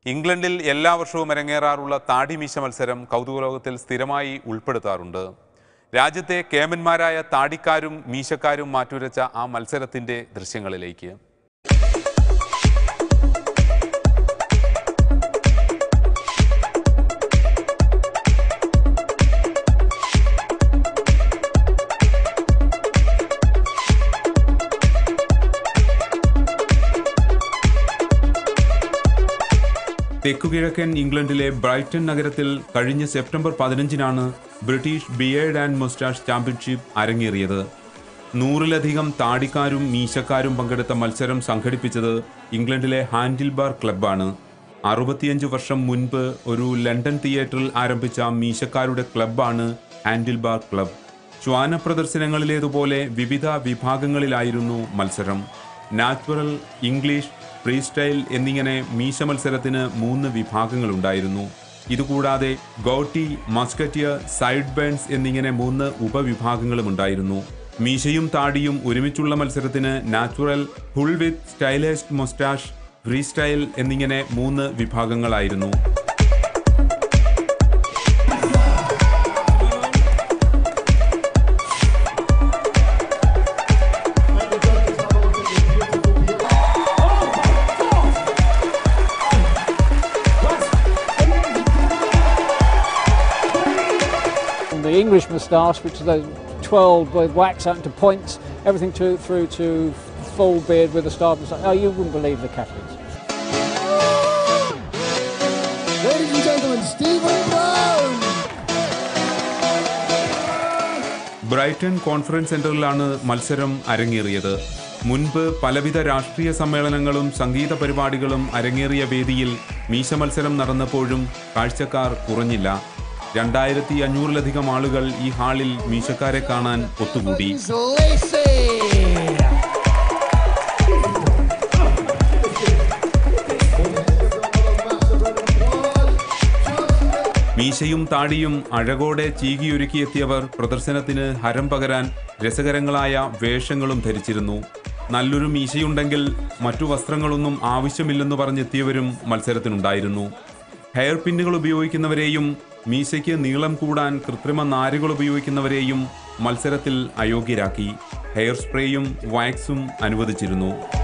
ഇംഗ്ലണ്ടിൽ എല്ലാ വർഷവും അരങ്ങേറാറുള്ള താടിമീശ മത്സരം കൗതുകലോകത്തിൽ സ്ഥിരമായി ഉൾപ്പെടുത്താറുണ്ട് രാജ്യത്തെ കേമന്മാരായ താടിക്കാരും മീശക്കാരും മാറ്റുരച്ച ആ മത്സരത്തിന്റെ ദൃശ്യങ്ങളിലേക്ക് തെക്കുകിഴക്കൻ ഇംഗ്ലണ്ടിലെ ബ്രൈറ്റൺ നഗരത്തിൽ കഴിഞ്ഞ സെപ്റ്റംബർ പതിനഞ്ചിനാണ് British beard and moustache championship അരങ്ങേറിയത് നൂറിലധികം താടിക്കാരും മീശക്കാരും പങ്കെടുത്ത മത്സരം സംഘടിപ്പിച്ചത് ഇംഗ്ലണ്ടിലെ ഹാൻഡിൽബാർ ക്ലബ്ബാണ് അറുപത്തിയഞ്ച് വർഷം മുൻപ് ഒരു ലണ്ടൻ തിയേറ്ററിൽ ആരംഭിച്ച മീശക്കാരുടെ ക്ലബ്ബാണ് ഹാൻഡിൽബാർ ക്ലബ് ശ്വാന പ്രദർശനങ്ങളിലേതുപോലെ വിവിധ വിഭാഗങ്ങളിലായിരുന്നു മത്സരം നാച്ചുറൽ ഇംഗ്ലീഷ് ഫ്രീ സ്റ്റൈൽ എന്നിങ്ങനെ മീശ മത്സരത്തിന് മൂന്ന് വിഭാഗങ്ങളുണ്ടായിരുന്നു ഇതുകൂടാതെ ഗോട്ടി മസ്കറ്റിയർ സൈഡ് ബേൺസ് എന്നിങ്ങനെ മൂന്ന് ഉപവിഭാഗങ്ങളും ഉണ്ടായിരുന്നു മീശയും താടിയും ഒരുമിച്ചുള്ള മത്സരത്തിന് natural full with stylised moustache free style എന്നിങ്ങനെ മൂന്ന് വിഭാഗങ്ങളായിരുന്നു The English moustache, which is those 12 with wax out into points, everything to, through to full beard with a star moustache. Oh, you wouldn't believe the categories. Ladies and gentlemen, Stephen Brown. Brighton conference സെന്ററിലാണ് മത്സരം അരങ്ങേറിയത് മുൻപ് പലവിധ രാഷ്ട്രീയ സമ്മേളനങ്ങളും സംഗീത പരിപാടികളും അരങ്ങേറിയ വേദിയിൽ മീശ മത്സരം നടന്നപ്പോഴും കാഴ്ചക്കാർ കുറഞ്ഞില്ല രണ്ടായിരത്തി അഞ്ഞൂറിലധികം ആളുകൾ ഈ ഹാളിൽ മീശക്കാരെ കാണാൻ ഒത്തുകൂടി He's Lacey. മീശയും താടിയും അഴകോടെ ചീകിയൊരുക്കിയെത്തിയവർ പ്രദർശനത്തിന് ഹരം പകരാൻ രസകരങ്ങളായ വേഷങ്ങളും ധരിച്ചിരുന്നു നല്ലൊരു മീശയുണ്ടെങ്കിൽ മറ്റു വസ്ത്രങ്ങളൊന്നും ആവശ്യമില്ലെന്ന് പറഞ്ഞെത്തിയവരും മത്സരത്തിനുണ്ടായിരുന്നു ഹെയർ പിന്നുകൾ ഉപയോഗിക്കുന്നവരെയും മീശയ്ക്ക് നീളം കൂടാൻ കൃത്രിമ നാരുകൾ ഉപയോഗിക്കുന്നവരെയും മത്സരത്തിൽ അയോഗ്യരാക്കി ഹെയർ സ്പ്രേയും വാക്സും അനുവദിച്ചിരുന്നു